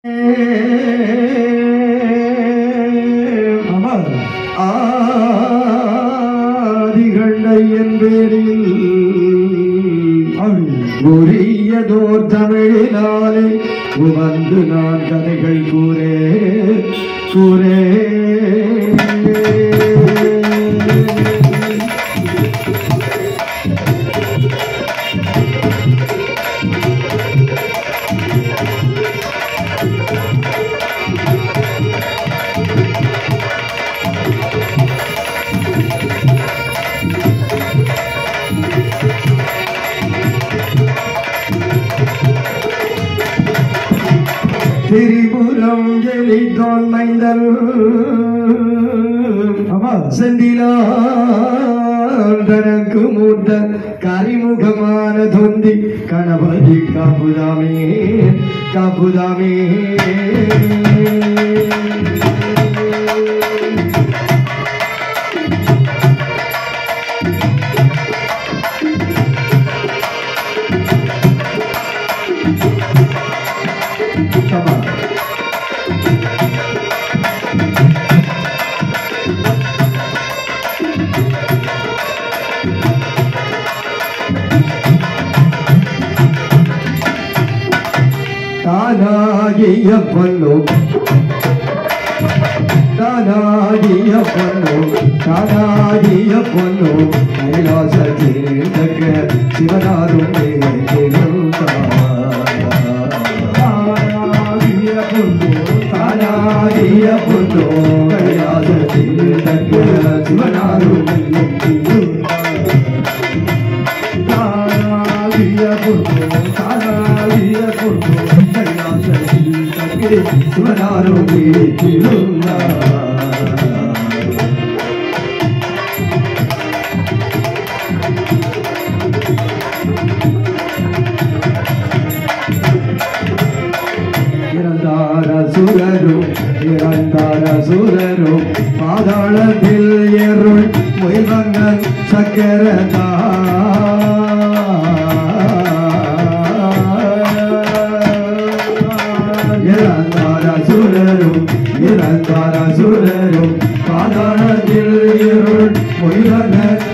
அமர் ஆதிகண்டை என் பேரில் அப்படி உரியதோர் தமிழினாலே உவந்து நான் கதைகள் கூறே கூறே திரிபுரம் எலிதோன் மைந்தல் அமர் செந்திலார் தனக்கு மூத்த கரிமுகமான தொந்தி கணபதி காப்புதாமே காப்புதாமே சபா தானாகிய பொண்ணு தானாகிய பொண்ணு தானாகிய பொண்ணு கைலாசத்தில் தக்க சிவனாரும் தானாகிய பொண்ணு தானாகிய பொண்ணு கைலாசத்தில் தக்க சிவனாரும் தானாகிய பொண்ணு தானாகிய பொண்ணு கைலாசத்தில் தக்கே சிவனாரும் இறந்தார சுரரும் இறந்தார சுரரும் பாதாளத்தில் எருள் முயல்வங்கன் சக்கரதா இறந்தார சுரரும் இறந்தார சுரரும் பாதாளத்தில் எருள் முயல்வங்கன்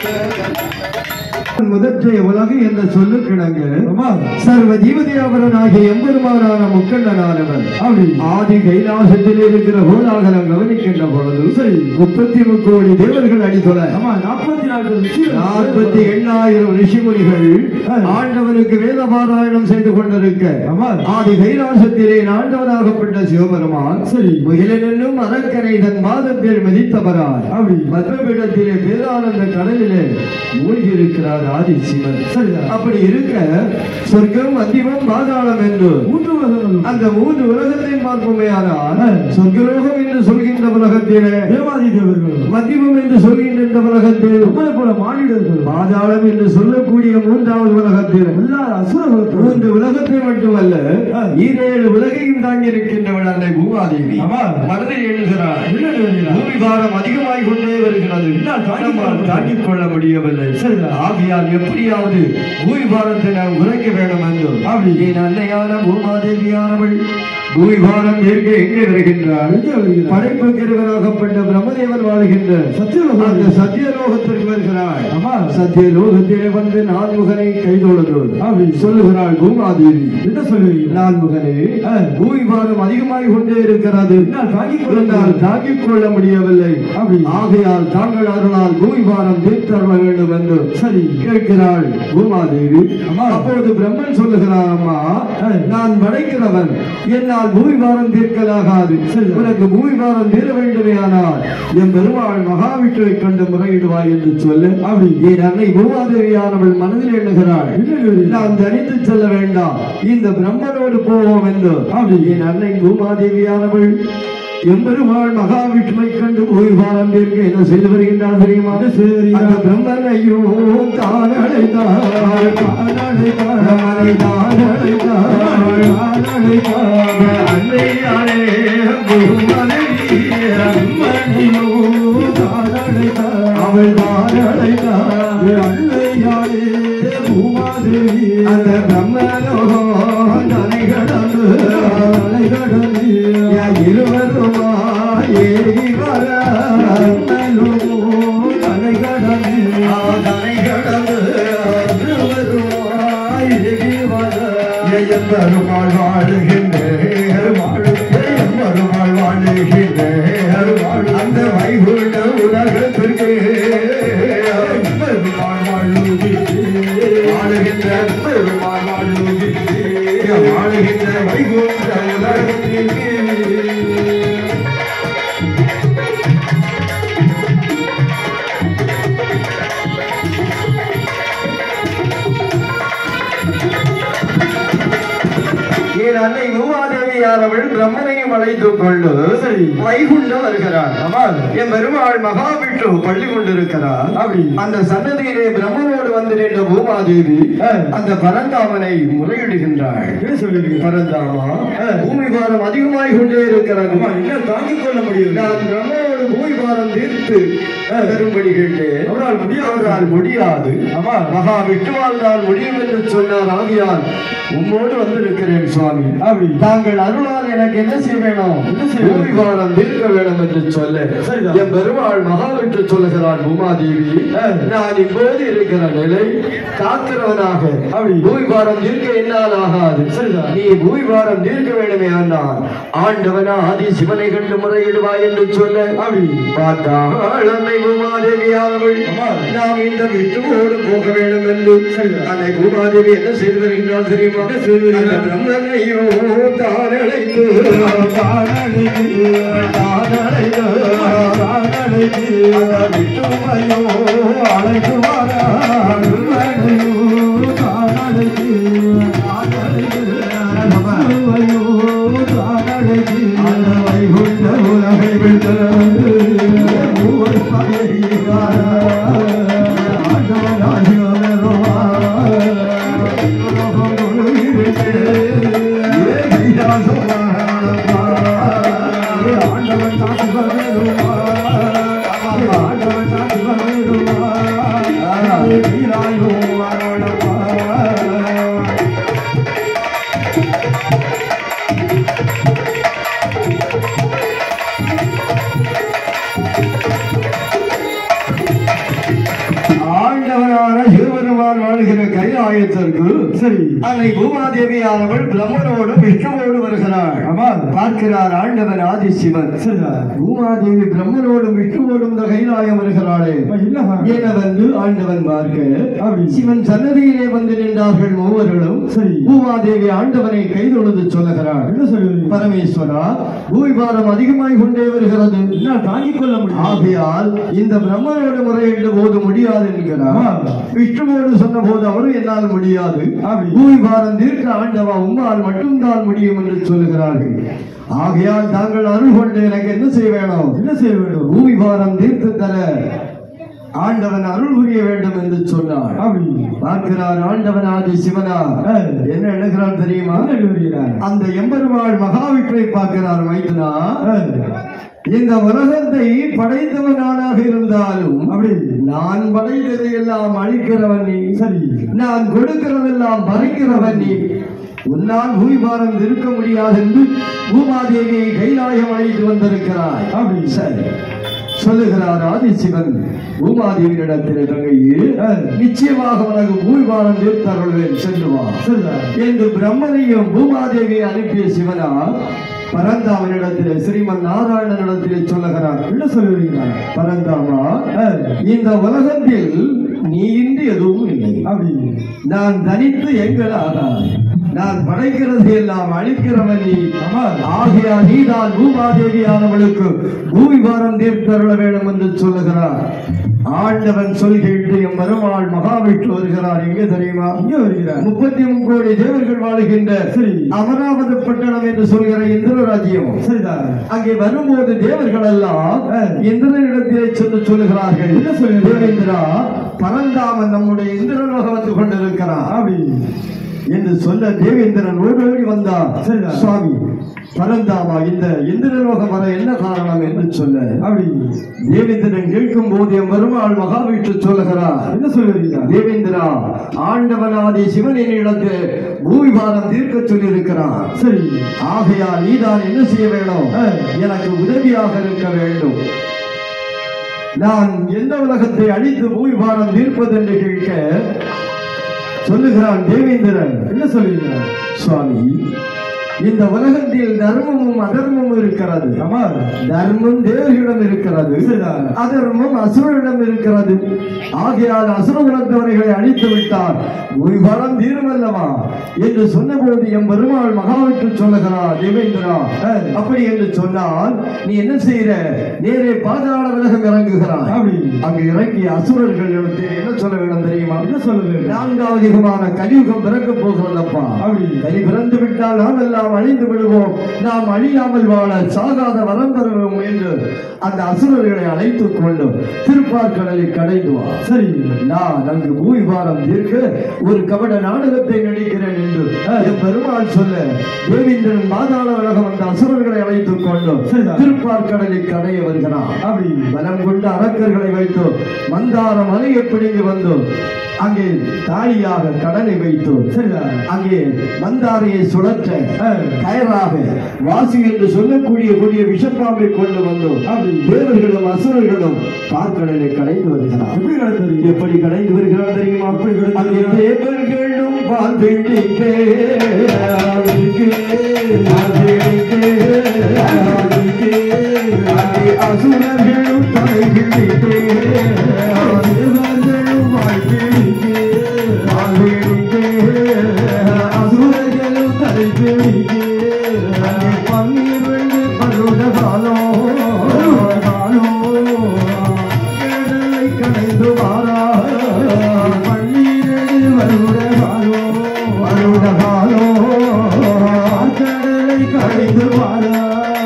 முதற்றைய உலகு என்ற சொல்லு கிடங்கு அமர் சர்வ ஜீவதேவரனாகிய எம்பெருமானான முக்கண்ணனானவன் அப்படி ஆதி கைலாசத்தில் இருக்கிற கோலாகலம் கவனிக்கின்ற பொழுது சரி. முப்பத்தி முக்கோடி தேவர்கள் அடித்தொல ஆமா நாற்பத்தி நான்கு விஷயம் நாற்பத்தி எண்ணாயிரம் ரிஷிமுனிகள் ஆ. ஆண்டவனுக்கு வேத பாராயணம் செய்து கொண்டிருக்க ஆமாம். ஆதி கைலாசத்திலே ஆண்டவனாகப்பட்ட சிவபெருமான் சரி. முகிலனும் அரக்கனை தன் மாதத்தில் மதித்தவராய் அப்படி. மற்றவிடத்திலே பேரானந்த கடலிலே மூழ்கி இருக்கிறார் ஆதி சிவன் சரிதான். அப்படி இருக்க சொர்க்கம் அந்திமம் பாதாளம் என்று மூன்று உலகங்களும் அந்த மூன்று உலகத்தையும் பார்ப்போமே ஆனால் ஆ. சொர்க்கலோகம் என்று சொல்கின்ற உலகத்திலே தேவாதி தேவர்களும் மத்தியமம் என்று சொல்கின்ற இந்த உலகத்தில் நம்மளை போல மானிடர்களும் பாதாளம் என்று சொல்லக்கூடிய மூன்றாவது உலகத்தில் எல்லா அசுரர்களும் மூன்று உலகத்தை மட்டுமல்ல ஆ. ஈரேழு உலகையும் தாங்கி இருக்கின்றவள் அன்னை பூமாதேவி ஆமா. மனதில் எழுகிறார் என்ன எழுதுகிறார்? பூமி பாரம் அதிகமாய் கொண்டே வருகிறது என்னால் தாங்கிக் கொள்ள நம்மால் தாங்கிக் கொள்ள முடியவில்லை சரிதான். ஆகையால் எப்படியாவது பூமி பாரத்தை நாம் குறைக்க வேண்டும் என்று அப்படி. என் அன்னையான பூமாதேவியானவள் பூமி பாரம் ஏற்க எங்கே வருகின்றாள் எங்கே வருகிறாள்? படைப்பு கிருவராகப்பட்ட பிரம்மதேவன் வாழ்கின்ற சத்தியலோகம். அந்த சத்தியலோகத்திற்கு வருகிறாள் ஆமா. சத்தியலோகத்திலே வந்து நான்முகனை கைதொழுது அப்படி. சொல்லுகிறாள் பூமாதேவி என்ன சொல்லுவீங்க நான்முகனே ஆ. பூமி பாரம் அதிகமாய் கொண்டே இருக்கிறது என்னால் தாங்கிக் கொள்ள என்னால் தாங்கிக் கொள்ள முடியவில்லை அப்படி. ஆகையால் தாங்கள் அருளால் பூமி பாரம் தீர்த்தருள வேண்டும் என்று சரி. கேட்கிறாள் பூமாதேவி அம்மா. அப்போது பிரம்மன் சொல்லுகிறார் அம்மா ஆ. நான் படைக்கிறவன் என்னால் பூமி பாரம் தீர்க்கலாகாது சரி. உனக்கு பூமி பாரம் தீர வேண்டுமே ஆனால் என் பெருமாள் மகாவிஷ்ணுவை கண்டு முறையிடுவாய் என்று சொல்லு அப்படி. என் அன்னை பூமாதேவியானவள் மனதில் எண்ணுகிறாள் என்ன எழுதுகிறார்? நான் தனித்து செல்ல வேண்டாம் இந்த பிரம்மனோடு போவோம் என்று அப்படி. என் அன்னை பூமாதேவியானவள் எம்பெருமாள் மகாவிஷ்ணுவை கண்டு ஓய்வாரம் தீர்க்க என்ன செய்து வருகின்றார் தெரியுமா என்ன செய்கிறார்? அந்த பிரம்மன் ஐயோ தான் அழைத்தாள் தான் அழைத்தாள் பிரம்மனை தான் அழைத்தாள் தான் அழைத்தாள் அன்னையாரே பூமாதேவி பிரம்மனையோ தான் அழைத்தாள் அவள் தான் அழைத்தாள் அன்னையாரே பூமாதேவி அந்த பிரம்மலோகம் தலை கடந்து தலை கடந்து எம்பெருமாள் வாழுகின்ற எம்பெருமாள் வாழுகின்ற அந்த வைகுண்ட உலகத்திற்கு எம்பெருமாள் வாழுகின்ற வாழுகின்ற பெருமாள் வாழுகின்ற வாழுகின்ற வைகுண்ட உலகத்திற்கு என் அன்னை உமாதேவியானவள் பிரம்மனையும் அழைத்துக் கொண்டு சரி. வைகுண்டம் வருகிறார் ஆமாம். என் பெருமாள் மகாவிஷ்ணு பள்ளி கொண்டிருக்கிறார் அப்படி. அந்த சன்னதியிலே பிரம்மனோடு வந்து நின்ற பூமாதேவி ஆ. அந்த பரந்தாமனை முறையிடுகின்றாள் என்ன சொல்லுவீங்க பரந்தாமா ஆ. பூமி பாரம் அதிகமாய் கொண்டே இருக்கிறது அம்மா என்ன தாங்கிக் கொள்ள முடியும் நான் பிரம்மனோடு பூமி பாரம் தீர்த்து தரும்படி கேட்டேன் அவரால் முடியாது. அவரால் முடியாது ஆமா. மகா விட்டுவால் தான் முடியும் என்று சொன்னார் ஆகியால் உம்மோடு வந்திருக்கிறேன் சுவாமி அப்படி. தாங்கள் அருளால் எனக்கு என்ன செய்ய வேணும் என்ன செய்ய வேண்டும்? பூமி பாரம் தீர்க்க வேண்டும் என்று சொல்ல சரிதான். என் பெருமாள் மகாவிட்டு சொல்லுகிறார் உமாதேவி ஆ. நான் இப்போது இருக்கிற நிலை காக்கிறவனாக அப்படி. பூமி பாரம் தீர்க்க என்னால் ஆகாது சரிதான். நீ பூமி பாரம் தீர்க்க வேண்டுமே ஆனால் ஆண்டவனா ஆதி சிவனை கண்டு முறையிடுவாய் என்று சொல்ல அப்படி. பார்த்தாள் அன்னை பூமாதேவியானவள் ஆமா. நாம் இந்த விட்டுவோடு போக வேண்டும் என்று சரிதான். அன்னை பூமாதேவி என்ன செய்து வருகின்றாள் தெரியுமா என்ன செய்து வருகிறாள்? அந்த பிரம்மனையோ தானழைத்து தானழைத்து தானழைத்து தானழைத்து அந்த விட்டுவையோ அழைத்து வராள் பிரம்மனையோ தானழைத்து தானழைத்து விட்டுவையோ தானழைத்து அந்த வைகுண்ட உலகை விட்டு மூவர் பகையாரா ஆண்டவனாகிய ஆண்டவனான சிவபெருமான் வாழ்கிற கைலாயத்திற்கு சரி அன்னை பூமாதேவியானவள் பிரம்மனோடு விஷ்ணுவோடு வருகிறாள் ஆமா. பார்க்கிறார் ஆண்டவன் ஆதி சிவன் சரிதான் பூமாதேவி பிரம்மனோடும் விஷ்ணுவோடும் இந்த கைலாயம் வருகிறாளே அம்மா, இல்ல என வந்து ஆண்டவன் பார்க்க அப்படி. சிவன் சன்னதியிலே வந்து நின்றார்கள் மூவர்களும் சரி. பூமாதேவி ஆண்டவனை கைதொழுது சொல்லுகிறாள் என்ன சொல்லுவீங்க பரமேஸ்வரா பூமிபாரம் அதிகமாய் கொண்டே வருகிறது என்ன தாங்கிக் கொள்ள முடியும் ஆகையால் இந்த பிரம்மனோடு முறையிட்ட போது முடியாது என்கிறார் ஆமா. விஷ்ணுவோடு சொன்ன போது அவரும் என்னால் முடியாது அப்படி. பூமி பாரம் தீர்க்க ஆண்டவா உம்மால் மட்டும்தான் முடியும் என்று சொல்லுகிறார்கள் ஆகையால் தாங்கள் அருள் கொண்டு எனக்கு என்ன செய்ய வேணும் என்ன செய்ய வேண்டும் பூமி பாரம் தீர்த்து தர ஆண்டவன் அருள் புரிய வேண்டும் என்று சொன்னார் அப்படி பார்க்கிறார் ஆண்டவன் ஆதி சிவனா ஆ. என்ன எழுதுகிறார் தெரியுமா என்ன எழுதுகிறார்? அந்த எம்பெருமாள் மகாவிற்றை பார்க்கிறார் மைத்துனா ஆ. இந்த உலகத்தை படைத்தவன் நானாக இருந்தாலும் அப்படி நான் படைத்ததை எல்லாம் அழிக்கிறவன் நீ சரி நான் கொடுக்கிறதெல்லாம் பறிக்கிறவன் நீ உன்னால் பூமிபாரம் இருக்க முடியாது என்று பூமாதேவியை கைலாயம் அழைத்து வந்திருக்கிறாய் அப்படி. சரி சொல்லுகிறார் ஆதிசிவன் பூமாதேவியிடத்தில் தங்கையே ஆ. நிச்சயமாக உனக்கு பூமிபாரம் தீர்த்தருள்வேன் சென்று வா சரிதான் என்று பிரம்மனையும் பூமாதேவியை அனுப்பிய சிவனா பரந்தாமனிடத்திலே ஸ்ரீமன் நாராயணனிடத்திலே சொல்லுகிறார் என்ன சொல்லுவீங்க பரந்தாமா ஆ. இந்த உலகத்தில் நீ இன்றி எதுவும் இல்லை அப்படி நான் தனித்து எங்கள் ஆகாது நான் படைக்கிறது எல்லாம் அழிக்கிறவன் நீ ஆமா. ஆகியா நீதான் பூமாதேவியானவளுக்கு பூமி பாரம் தீர்த்தருள வேண்டும் என்று சொல்லுகிறார் ஆண்டவன் சொல் கேட்டு எம் மருமாள் மகாவிஷ்ணு வருகிறார் எங்கே தெரியுமா இங்கே வருகிறார் முப்பத்தி கோடி தேவர்கள் வாழுகின்ற சரி. அமராவதி பட்டணம் என்று சொல்கிற இந்திர ராஜ்யம் சரிதான் அங்கே வரும்போது தேவர்கள் எல்லாம் ஆ. இந்திரனிடத்திலே சென்று சொல்லுகிறார்கள் என்ன சொல்லுகிறார்கள்? தேவேந்திரா பரந்தாமன் நம்முடைய இந்திரலோகம் வந்து கொண்டிருக்கிறார் அப்படி என்று சொல்ல தேவேந்திரன் ஓடோடி வந்தார் சரிதான். சுவாமி பரந்தாமா இந்த இந்திரலோகம் வர என்ன காரணம் என்று சொல்ல அப்படி தேவேந்திரன் கேட்கும் போது என் வருமாள் மகாவிஷ்ணு சொல்லுகிறார் என்ன சொல்லுவீங்க தேவேந்திரா ஆண்டவனாதி சிவனின் இடத்து பூமி பாரம் தீர்க்க சொல்லியிருக்கிறார் சரி ஆகையால் நீதான் என்ன செய்ய வேணும் ஆ. எனக்கு உதவியாக இருக்க வேண்டும் நான் எந்த உலகத்தை அழித்து பூமி பாரம் தீர்ப்பது என்று கேட்க சொல்லுகிறான் தேவேந்திரன் என்ன சொல்லுவீங்க சுவாமி இந்த உலகத்தில் தர்மமும் அதர்மமும் இருக்கிறது ஆமா தர்மம் தேவர்களிடம் இருக்கிறது சரிதான். அதர்மம் அசுரரிடம் இருக்கிறது ஆகையால் அசுர குலத்தவர்களை அழித்து விட்டார் ஒரு வரம் தீர்மல்லவா என்று சொன்னபோது எம் பெருமாள் மகாவிட்டு சொல்லுகிறார் தேவேந்திரா அஹ். அப்படி என்று சொன்னால் நீ என்ன செய்யற நேரே பாதாள விலகம் இறங்குகிறாய் அப்படி. அங்கு இறங்கிய அசுரர்கள் என்ன சொல்ல வேண்டும் தெரியுமா என்ன சொல்லுது நான்காவது யுகமான கலியுகம் பிறக்க போகிறதப்பா அப்படி. கலி பிறந்து விட்டால் நாம் எல்லாம் அழிந்து விடுவோம் நாம் அழியாமல் வாழ சாகாத வரம் பெறுவோம் என்று அந்த அசுரர்களை அழைத்துக் கொண்டு திருப்பார்கடலில் கடைந்து வா சரி நான் அங்கு பூவிபாரம் தீர்க்க ஒரு கபட நாடகத்தை நடிக்கிறேன் என்று என் பெருமாள் சொல்ல தேவேந்திரன் பாதாள உலகம் அந்த அசுரர்களை அழைத்துக் கொண்டு சரிதான். திருப்பார்கடலில் கடைய வருகிறான் அப்படி பலம் கொண்ட அரக்கர்களை வைத்து மந்தார மலையை பிடிங்கி வந்து அங்கே தாலியாக கடலை வைத்து சரிதான் அங்கே மந்தாரையை சுழற்ற அஹ். கயராக வாசி என்று சொல்லக்கூடிய கூடிய விஷப்பாம்பை கொண்டு வந்து அப்படி. தேவர்களும் அசுரர்களும் பார்க்கடலை கடைந்து வருகிறார் எப்படி நடந்தது எப்படி கடைந்து வருகிறார் தெரியுமா எப்படி கடைந்து அங்கே வருகிறார்? தேவர்களும் பார்த்திடிக்கே அங்கே அசுரர்களும் தலைகிழித்தே தேவர்களும் வாழ்த்திடிக்கே அசுரர்களும் தலைகிழிக்கே அங்கே பன்னிரண்டு பருட காலம் கடலை கடைந்து வாரா பன்னிரண்டு வருட காலம் வருட காலம் கடலை கடைந்து வாரா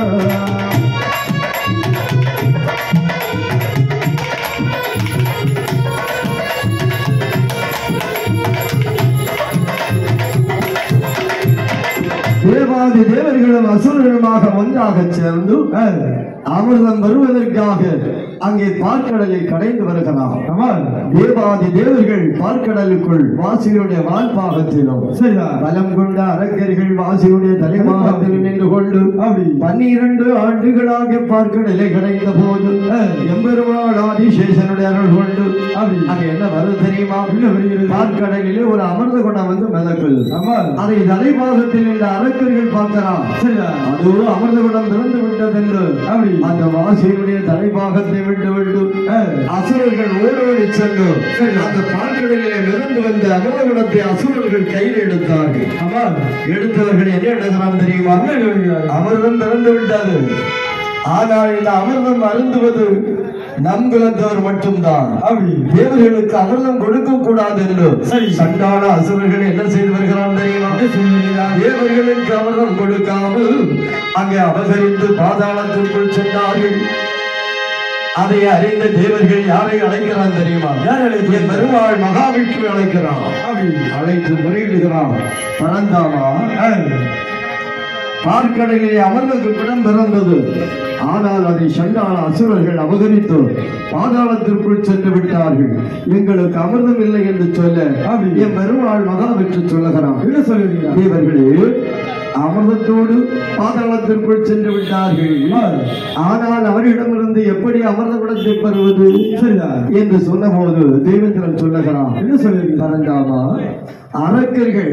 தேவாதி தேவர்களும் அசுரர்களுமாக ஒன்றாக சேர்ந்து அஹ். அமிர்தம் வருவதற்காக அங்கே பார்க்கடலில் கடைந்து வருகிறார் ஆமா தேவாதி தேவர்கள் பார்க்கடலுக்குள் வாசியுடைய வால்பாகத்திலும் சரிதான் பலம் கொண்ட அரக்கர்கள் வாசியுடைய தலைமாகத்தில் நின்று கொண்டு அப்படி. பன்னிரண்டு ஆண்டுகளாக பார்க்கடலை கடைந்த போது எம்பெருமாள் ஆதிசேஷனுடைய அருள் கொண்டு அப்படி. அங்க என்ன வருது தெரியுமா என்ன வருகிறது? பார்க்கடலிலே ஒரு அமர்ந்த குணம் வந்து மிதக்குது ஆமா அதை தலைபாகத்தில் இந்த அரக்கர்கள் பார்க்கிறான் சரிதான் அதோ அமர்ந்த குடம் திறந்து விட்டதென்று அப்படி. அந்த வாசியுடைய தலைபாகத்தை விட்டு விட்டு அஹ். அசுரர்கள் ஓடோடி சென்று அந்த பார்க்கடலிலே நிறந்து வந்த அமரகுடத்தை அசுரர்கள் கையில் எடுத்தார்கள் ஆமா எடுத்தவர்கள் என்ன எழுதுகிறான் தெரியுமா என்ன எழுதுகிறார்கள்? அமிர்தம் திறந்து விட்டது ஆனால் இந்த அமிர்தம் அருந்துவது நம் குலத்தவர் மட்டும்தான் அப்படி தேவர்களுக்கு அமிர்தம் கொடுக்க கூடாது என்று சரி. சண்டான அசுரர்கள் என்ன செய்து வருகிறான் தெரியுமா என்ன சொல்லுகிறார்? தேவர்களுக்கு அமிர்தம் கொடுக்காமல் அங்கே அபகரித்து பாதாளத்திற்குள் சென்றார்கள் அதை அறிந்த தேவர்கள் யாரை அழைக்கிறான் தெரியுமா யாரை அழைக்கிறார்? என் பெருமாள் மகாவிஷ்ணு அழைக்கிறான் அப்படி அழைத்து முறையிடுகிறான் பரந்தாமா அஹ். பார்க்கடலிலே அமர்ந்தது குடம் பிறந்தது ஆனால் அதை சண்டான அசுரர்கள் அபகரித்து பாதாளத்திற்குள் சென்று விட்டார்கள் எங்களுக்கு அமிர்தம் இல்லை என்று சொல்ல அப்படி. என் பெருமாள் மகாவிஷ்ணு சொல்லுகிறான் என்ன சொல்லுகிறார் தேவர்களே அமிர்தத்தோடு பாதாளத்திற்குள் சென்று விட்டார்கள் ஆனால் அவரிடமிருந்து எப்படி அமிர்த குடத்தை பெறுவது சரிதான் என்று சொன்னபோது தேவேந்திரன் சொல்லுகிறான் என்ன சொல்லுகிறார் பரந்தாமா அரக்கர்கள்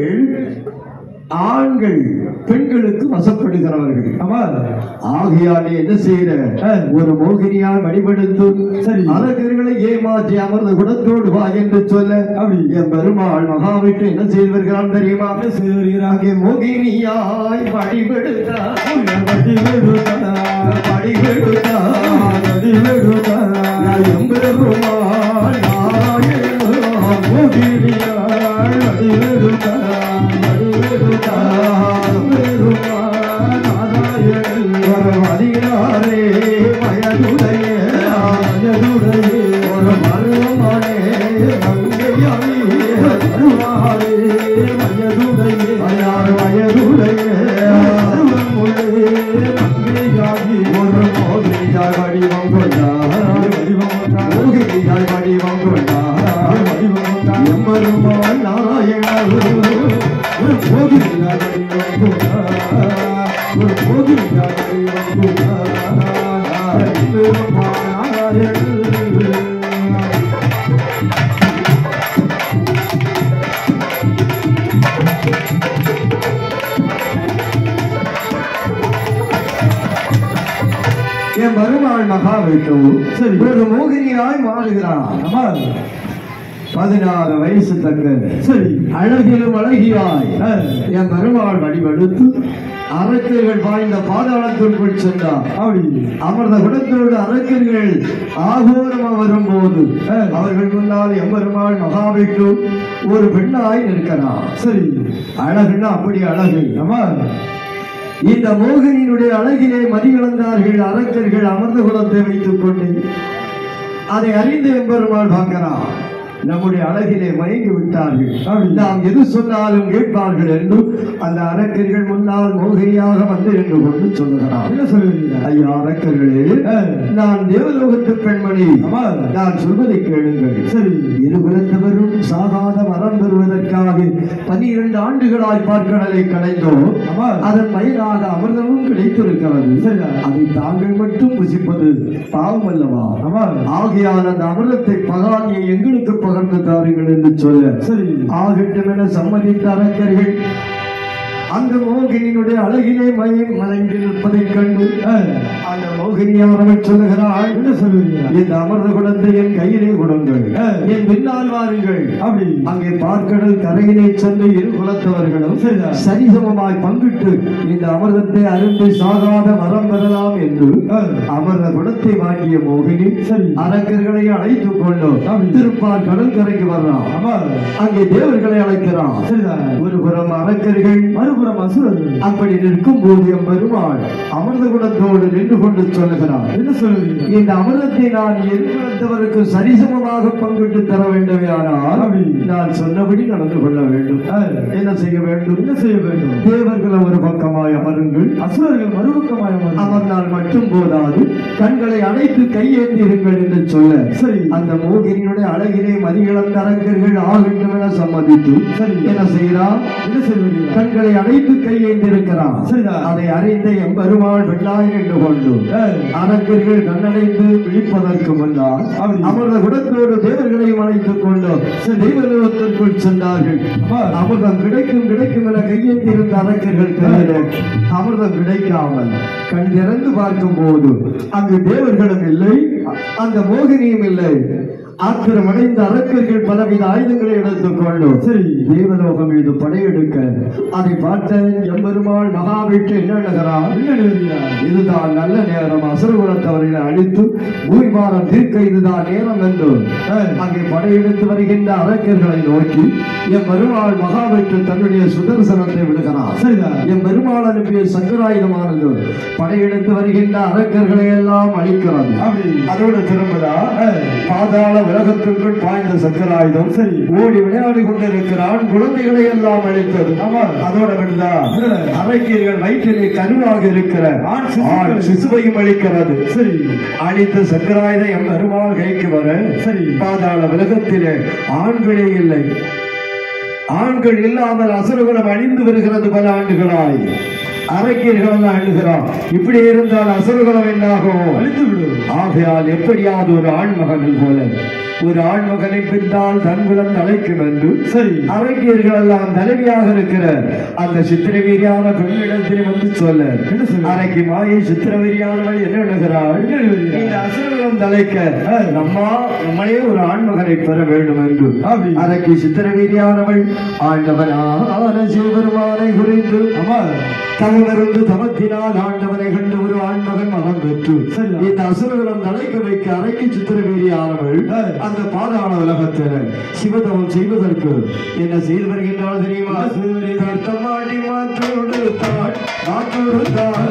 ஆண்கள் பெண்களுக்கு வசப்படுகிறவர்கள் ஆமா ஆகையால் நீ என்ன செய்கிற அஹ். ஒரு மோகினியால் வழிபடுத்து சரி. அரக்கர்களை ஏமாற்றி அமர்ந்த குடத்தோடு வா என்று சொல்ல அப்படி. என் பெருமாள் மகாவிட்டு என்ன செய்து வருகிறான் தெரியுமா என்ன செய்து வருகிறார் அங்கே மோகினியாய் வழிபடுத்தார் படி வெடுத்தார், வழிபடுத்தார் படி வெடுத்தார். என் பெருமாள் நாராயணன் மோகினியார் படி வெடுத்தார், படி வெடுத்தார். பெருமாள் நாராயணன் ஒரு மதியாரே மயனுடைய மயனுடையே ஒரு மருமனே மங்கையாய் அருளாரே மயனுடையே மயார் வயதுடைய அருளமுள்ளே மங்கையாகி ஒரு மோகினியாய் வடிவம் கொண்டார் வடிவமொன்றார் மோகினியாய் வடிவம் கொண்டார் வடிவமொன்றார் எம்பெருமான் நாராயணர் ஒரு கோகிலாய் வடிவம் கொண்டார் ஒரு கோகிலாய் வடிவம் கொண்டார் பெருமானாயர் என் மருமாள் மகாவிஷ்ணு சரி. ஒரு மோகினியாய் மாறுகிறான் ஆமா பதினாறு வயசு தக்க சரி அழகிலும் அழகியாய் ஆ. என் மருமாள் வடிவெடுத்து அரக்கர்கள் பாய்ந்த பாதாளத்திற்குள் சென்றார் அப்படி அமர்ந்த குடத்தோடு அரக்கர்கள் ஆகோரமா வரும்போது ஆ. அவர்கள் முன்னால் எம்பெருமாள் மகாவிஷ்ணு ஒரு பெண்ணாய் நிற்கிறார் சரி அழகுன்னா அப்படி அழகு ஆமா இந்த மோகினியினுடைய அழகிலே மதியிழந்தார்கள் அரக்கர்கள் அமர்ந்த குலத்தை வைத்துக் கொண்டு அதை அறிந்து எம்பெருமாள் பார்க்கிறார் நம்முடைய அழகிலே மயங்கி விட்டார்கள் அப்படி. நாம் எது சொன்னாலும் கேட்பார்கள் என்று அந்த அரக்கர்கள் முன்னால் மோகினியாக வந்து என்று கொண்டு சொல்லுகிறார் என்ன சொல்லுவீங்க ஐயா அரக்கர்களே ஆ. நான் தேவலோகத்து பெண்மணி ஆமா நான் சொல்வதை கேளுங்கள் சரி இருபுறத்தவரும் சாகாத வரம் பெறுவதற்காக பனிரெண்டு ஆண்டுகளாய் பார்க்கடலை கடைந்தோம் ஆமா அதன் பயனாக அமிர்தமும் கிடைத்திருக்கிறது சரியா? அதை தாங்கள் மட்டும் புசிப்பது பாவம் அல்லவா ஆமா ஆகையால் அந்த அமிர்தத்தை பகானியை எங்களுக்கு பகர்ந்து தாருங்கள் என்று சொல்ல சரி ஆகட்டும் என சம்மதித்த அரக்கர்கள் அந்த மோகினியினுடைய அழகிலே மயம் மலங்கி நிற்பதைக் கண்டு ஆ. அந்த மோகினியானவள் சொல்லுகிறாள் என்ன சொல்லுவீங்க இந்த அமர்ந்த குடத்தை என் கையிலே கொடுங்கள் ஆ. என் பின்னால் வாருங்கள் அப்படி அங்கே பார்க்கடல் கரையிலே சென்று இரு குலத்தவர்களும் சரிதான். சரிசமமாய் பங்கிட்டு இந்த அமிர்தத்தை அருந்து சாகாத வரம் பெறலாம் என்று ஆ. அமர்ந்த குடத்தை வாங்கிய மோகினி சரி. அரக்கர்களை அழைத்துக் கொண்டு அப்படி. திருப்பார் கடல் கரைக்கு வர்றான் ஆமா அங்கே தேவர்களை அழைக்கிறான் சரிதான் ஒரு புறம் அரக்கர்கள் மறுபுறம் அசுரர்கள் அப்படி நிற்கும் போது எம் பெருமாள் அமர்ந்த குடத்தோடு நின்று கொண்டு சொல்லுகிறான் என்ன சொல்லுவீங்க இந்த அமிர்தத்தை நான் எதிர்த்தவருக்கு சரிசமமாக பங்கிட்டு தர வேண்டுமே ஆனால் அப்படி. நான் சொன்னபடி நடந்து கொள்ள வேண்டும் ஆ. என்ன செய்ய வேண்டும் என்ன செய்ய வேண்டும் தேவர்கள் ஒரு பக்கமாய் அமருங்கள் அசுரர்கள் மறுபக்கமாயம் அமர்ந்தால் மட்டும் போதாது கண்களை அடைத்து கையேந்திருங்கள் என்று சொல்ல சரி. அந்த மோகினியுடைய அழகிலே மதியிழந்த அரக்கர்கள் ஆகட்டும் என சம்மதித்து சரி. என்ன செய்கிறான் என்ன செய்வீங்க கண்களை அடைத்து கையேந்திருக்கிறான் சரிதான். அதை அறிந்த எம்பெருமாள் வெள்ளாய் என்று கொண்டு ஆ. அரக்கர்கள் கண்ணடைந்து விழிப்பதற்கு முன்னால் அப்படி. அமர்ந்த குடத்தோடு தேவர்களையும் அழைத்துக் கொண்டு தெய்வலோகத்திற்குள் சென்றார்கள் ஆமா. அமிர்தம் கிடைக்கும் கிடைக்கும் என கையேந்திருந்த அரக்கர்கள் கையில அமிர்தம் கிடைக்காமல் கண் திறந்து பார்க்கும் போது அங்கு தேவர்களும் இல்லை அந்த மோகினியும் இல்லை ஆத்திரமடைந்த அரக்கர்கள் பலவித ஆயுதங்களை எடுத்துக் கொண்டு சரி. தேவலோகம் மீது படையெடுக்க அதை பார்த்த எம்பெருமாள் மகாவிட்டு என்ன எழுகிறார் என்ன எழுதுவீங்க இதுதான் நல்ல நேரம் அசுரகுலத்தவர்களை அழித்து பூமிபாரம் தீர்க்க இதுதான் நேரம் என்று அங்கே படையெடுத்து வருகின்ற அரக்கர்களை நோக்கி என் பெருமாள் மகாவிட்டு தன்னுடைய சுதர்சனத்தை விடுகிறார் சரிதான் என் பெருமாள் அனுப்பிய சங்கராயுதமானது படையெடுத்து வருகின்ற அரக்கர்களை எல்லாம் அழிக்கிறது அப்படி அதோடு திரும்புதா ஆ. பாதாள உலகத்திற்குள் பாய்ந்த சக்கராயுதம் சரி. ஓடி விளையாடி கொண்டிருக்கிறான் குழந்தைகளை எல்லாம் அழித்தது ஆமா. அதோட விடுதா விடல. அரக்கியர்கள் வயிற்றிலே கருவாக இருக்கிற ஆண் சிசுக்கள். ஆண் சிசுவையும் அழிக்கிறது சரி அழித்த சக்கராயுதம் எம் பெருமாள் கைக்கு வர சரி. பாதாள உலகத்திலே ஆண்களே இல்லை ஆண்கள் இல்லாமல் அசுரகுலம் அழிந்து வருகிறது பல ஆண்டுகளாய் அரக்கியர்கள் அழுகிறான் இப்படி இருந்தால் அசுரகுலம் என்னாகும் அழித்து விடு ஆகையால் எப்படியாவது ஒரு ஆண்மகனில் போல ஒரு ஆண்மகனை பின்னால் தன்குலம் தலைக்கும் என்று சரி அரங்கியர்கள் எல்லாம் தலைவியாக இருக்கிற அந்த சித்திரவீரியான பெண்ணிடத்தில் வந்து சொல்ல என்ன சொல்ல? அரைக்கு மாயை சித்திரவீரியானவள் என்ன எழுகிறாள் என்ன எழுதுகிறாள்? இந்த அசுரகுலம் தலைக்க நம்மா நம்மளே ஒரு ஆண்மகனை பெற வேண்டும் என்று அப்படி. அரைக்கு சித்திரவீரியானவள் ஆண்டவனான சிவபெருமானை குறித்து ஆமா தவமிருந்து தவத்தினால் ஆண்டவனை கண்டு ஒரு ஆண்மகன் மகன் பெற்று சரி. இந்த அசுரகுலம் தலைக்க வைக்க அரைக்கு சித்திரவீரியானவள் ஆ. அந்த பாதாள உலகத்தில் சிவதவம் செய்வதற்கு என்ன செய்து வருகின்றாள் தெரியுமா என்ன செய்து வருகிறாள்? கர்த்தமாடி மாற்றொடுத்தாள் மாற்றொடுத்தாள்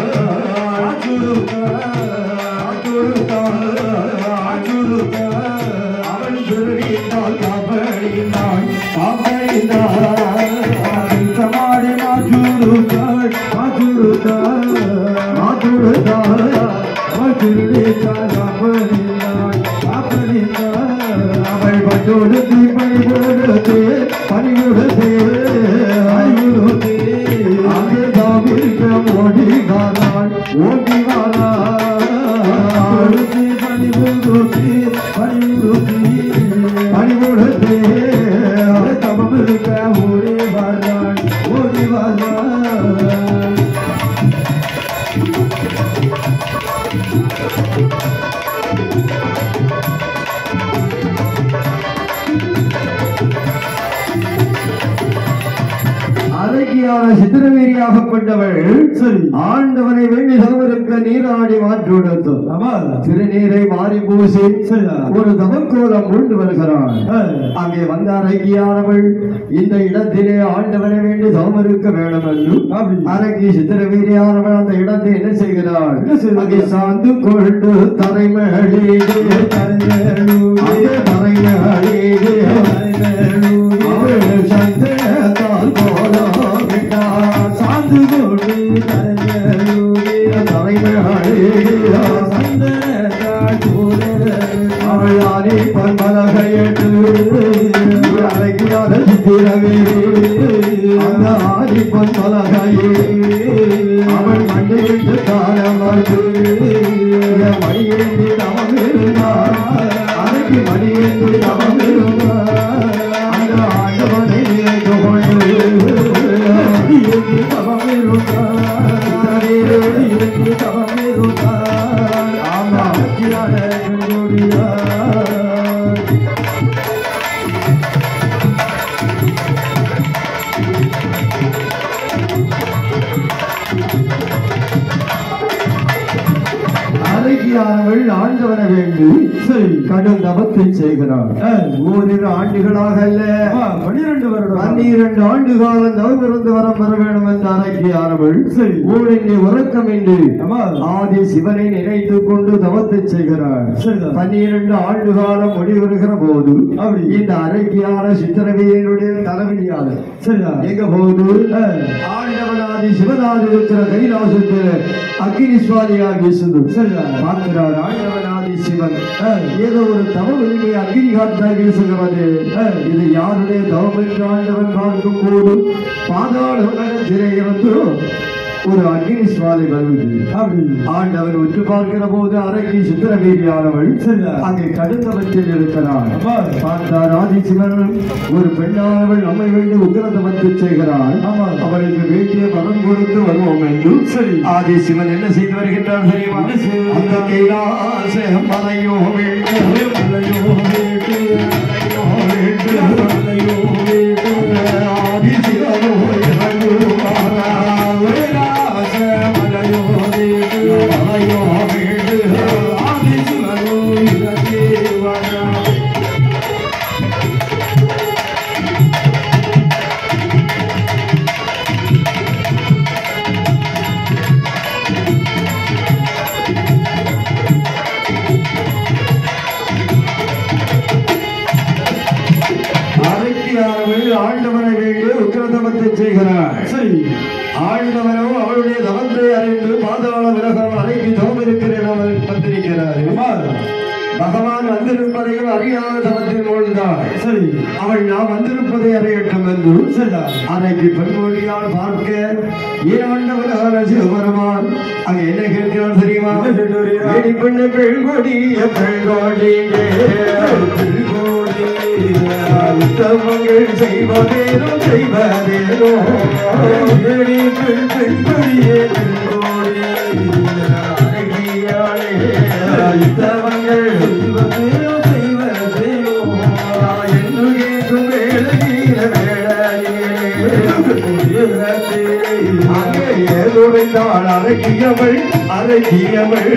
அவன் திருவிட்டால் காப்படினாள் காப்படினாள் கமாடி மாற்றுடுத்தாள் மாற்றுடுத்தாள் மாற்றொடுத்தாள் மாற்றிருடித்தாள் அப்படினாள் அப்படினாள் அவள் பட்டொடுத்து பணிபொடுத்து பணிபொடுத்து அறிவுறுத்தே அங்கே தாவிருக்க ஓடி வாராள் ஓடி வாராள் கொடுத்து பணிவுறுத்தி பணிவுறுத்தி பணிபொடுத்து தவம் இருக்க ஓடி வர்றாள் ஓடி வர்றாள் அரக்கியாகப்பட்டவள் சரி ஆண்டவனை வேண்டி தவறுக்க நீராடி மாற்றுடத்தும் ஆமா திருநீரை மாறி பூசி சரிதான் ஒரு தவக்கோலம் கொண்டு வருகிறாள் ஆ. அங்கே வந்த அரங்கியானவள் இந்த இடத்திலே ஆண்டவனை வேண்டி தவம் இருக்க வேண்டும் என்று அப்படி. அரங்கி சித்திரவீரியானவள் அந்த இடத்தை என்ன செய்கிறாள் என்ன செய்கிறாள்? அங்கே சாந்து கொண்டு தரைமேடீடு அங்கே தரைமேடீடு அவள் சந்தனத்தால் கோலமிட்டாள். சாந்து கொண்டு தரைமேடீடு அவள் ஆனி பண்பலகையட்டு அரைக்கியாத சித்திரவே அந்த ஆதி பண்பலகையே அவள் மண்ணிட்டு காலமர்ந்து மணியேந்தி தவம் இருந்தார் அரைக்கு மணியேந்தி தவம் இருந்தார் அந்த ஆண்டவனை நினைத்து கொண்டு தவம் இருந்தார் தவம் இருந்தார் ஆமா அரங்கியானவள் ஆண்டவன வேண்டி சரி கடும் தபத்தை செய்கிறாள் ஆ. ஓரிரு ஆண்டுகளாக அல்ல ஆமா, பன்னிரண்டு வருடம் பன்னிரண்டு ஆண்டு காலம் தவமிருந்து வரம் பெற வேண்டும் என்ற அரங்கியானவள் சரி. ஊழின்றி உறக்கமின்றி ஆமா. ஆதி சிவனை நினைத்துக் கொண்டு தவத்தை செய்கிறாள் சரிதான். பன்னிரண்டு ஆண்டு காலம் முடிவருகிற போது அப்படி. இந்த அரங்கியான சித்திரவியனுடைய தலைவியாளர் சரிதான் எங்க போகுது ஆண்டவனாதி சிவனாதி இருக்கிற கைலாசத்தில் அக்னி சுவாலியாக வீசுது சரிதான். பார்க்கிறார் ஆண்டவனாதி சிவன் ஏதோ ஒரு தவ வலிமை அக்னி காற்றாய் வீசுகிறது இது யாருடைய தவம் என்று ஆண்டவன் பார்க்கும் போது பாதாள உலகத்திலே இருந்து ஒரு அக்னி சுவாலை வருவது அப்படி ஆண்டவன் உற்று பார்க்கிற போது அரங்கி சித்திரவீரியானவள் சரிதான். அங்கே கடுத்தவற்றில் இருக்கிறாள் ஆமா. பார்த்தார் ஆதிசிவன் ஒரு பெண்ணானவள் நம்மை வேண்டி உக்கிரதமத்து செய்கிறாள் ஆமா. அவளுக்கு வேண்டிய வரம் கொடுத்து வருவோம் என்று சரி. ஆதிசிவன் என்ன செய்து வருகின்றார் தெரியுமா என்ன செய்து- அந்த கைலாச மலையோ வீட்டு மலையோ வீட்டு மலையோ வீட்டு மலையோ வீட்டு ஆதிசிவனோ இறங்குவாராம். கைலாச மலையோ வீட்டு மலையோ வீட்டு ஆதிசிவனோ இறங்குவாராம். அரக்கியானவள் ஆண்டவனை வேண்டி உக்கிரதமத்தை செய்கிறாள் சரி ஆண்டவனோ அவளுடைய தவத்தை அறிந்து பாதாள விலகம் அறைக்கு தவம் இருக்கிறேன் அவன் வந்திருக்கிறார் ஆமா. பகவான் வந்திருப்பதையும் அறியாத தவத்தில் மூழ்ந்தாள் சரி அவள் நான் வந்திருப்பதை அறியட்டும் என்று சரிதான் அன்னைக்கு பெண்மொழியால் பார்க்க ஈராண்டவனான சிவபெருமான் அங்க என்ன கேட்கிறார் தெரியுமா என்ன கேட்டு வருகிறார்? ஏடி பெண்ணு பெண்கொடிய பெண்கொடியே உத்தமங்கள் செய்வதேனோ செய்வதேனோ ஏடி பெண் பெண்கொடியே பெண்கொடியே அழகியாளே உத்தமங்கள் செய்வதேனோ செய்வதேனோ என்று கேட்கும் வேளையில வேளையிலே அரக்கியவள் அரக்கியவள்